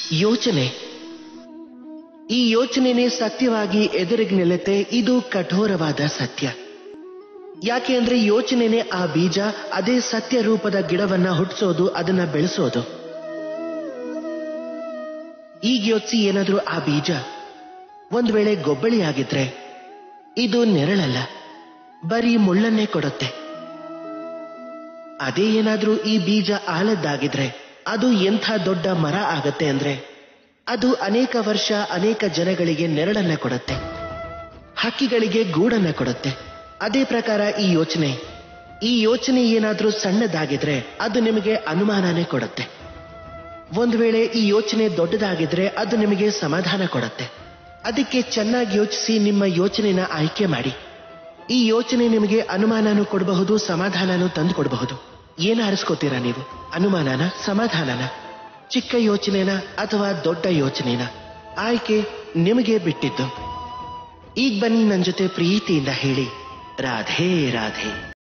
ಯೋಚನೆ ಈ ಯೋಚನೆನೇ ಸತ್ಯವಾಗಿ ಎದುರಿಗೆ ನಿಲ್ಲುತ್ತೆ ಇದು ಕಠೋರವಾದ ಸತ್ಯ ಯಾಕೆ ಅಂದ್ರೆ ಯೋಚನೆನೇ ಆ ಬೀಜ ಅದೇ ಸತ್ಯ ರೂಪದ ಗಿಡವನ್ನ ಹುಟ್ಟಿಸೋದು ಅದನ್ನ ಬೆಳೆಸೋದು ಈಗ ಯೋಚಿಸಿ ಏನಾದ್ರೂ ಆ ಬೀಜ ಒಂದ್ ವೇಳೆ ಗೊಬ್ಬಳಿ ಆಗಿದ್ರೆ ಇದು ನೆರಳಲ್ಲ ಬರೀ ಮುಳ್ಳನ್ನೇ ಕೊಡುತ್ತೆ ಅದೇ ಏನಾದ್ರೂ ಈ ಬೀಜ ಆಳದ್ದಾಗಿದ್ರೆ ಅದು ಎಂಥ ದೊಡ್ಡ ಮರ ಆಗತ್ತೆ ಅಂದ್ರೆ ಅದು ಅನೇಕ ವರ್ಷ ಅನೇಕ ಜನಗಳಿಗೆ ನೆರಳನ್ನ ಕೊಡುತ್ತೆ ಹಕ್ಕಿಗಳಿಗೆ ಗೂಡನ್ನ ಕೊಡುತ್ತೆ ಅದೇ ಪ್ರಕಾರ ಈ ಯೋಚನೆ ಈ ಯೋಚನೆ ಏನಾದ್ರೂ ಸಣ್ಣದಾಗಿದ್ರೆ ಅದು ನಿಮಗೆ ಅನುಮಾನನೇ ಕೊಡುತ್ತೆ ಒಂದ್ ವೇಳೆ ಈ ಯೋಚನೆ ದೊಡ್ಡದಾಗಿದ್ರೆ ಅದು ನಿಮಗೆ ಸಮಾಧಾನ ಕೊಡುತ್ತೆ ಅದಕ್ಕೆ ಚೆನ್ನಾಗಿ ಯೋಚಿಸಿ ನಿಮ್ಮ ಯೋಚನೆನ ಆಯ್ಕೆ ಮಾಡಿ ಈ ಯೋಚನೆ ನಿಮಗೆ ಅನುಮಾನನೂ ಕೊಡಬಹುದು ಸಮಾಧಾನನೂ ತಂದು ಕೊಡಬಹುದು ಏನ್ ಆರಿಸ್ಕೋತೀರಾ ನೀವು ಅನುಮಾನನ ಸಮಾಧಾನನ ಚಿಕ್ಕ ಯೋಚನೆನ ಅಥವಾ ದೊಡ್ಡ ಯೋಚನೆನ ಆಯ್ಕೆ ನಿಮಗೆ ಬಿಟ್ಟಿದ್ದು ಈಗ ಬನ್ನಿ ನನ್ನ ಜೊತೆ ಪ್ರೀತಿಯಿಂದ ಹೇಳಿ ರಾಧೇ ರಾಧೇ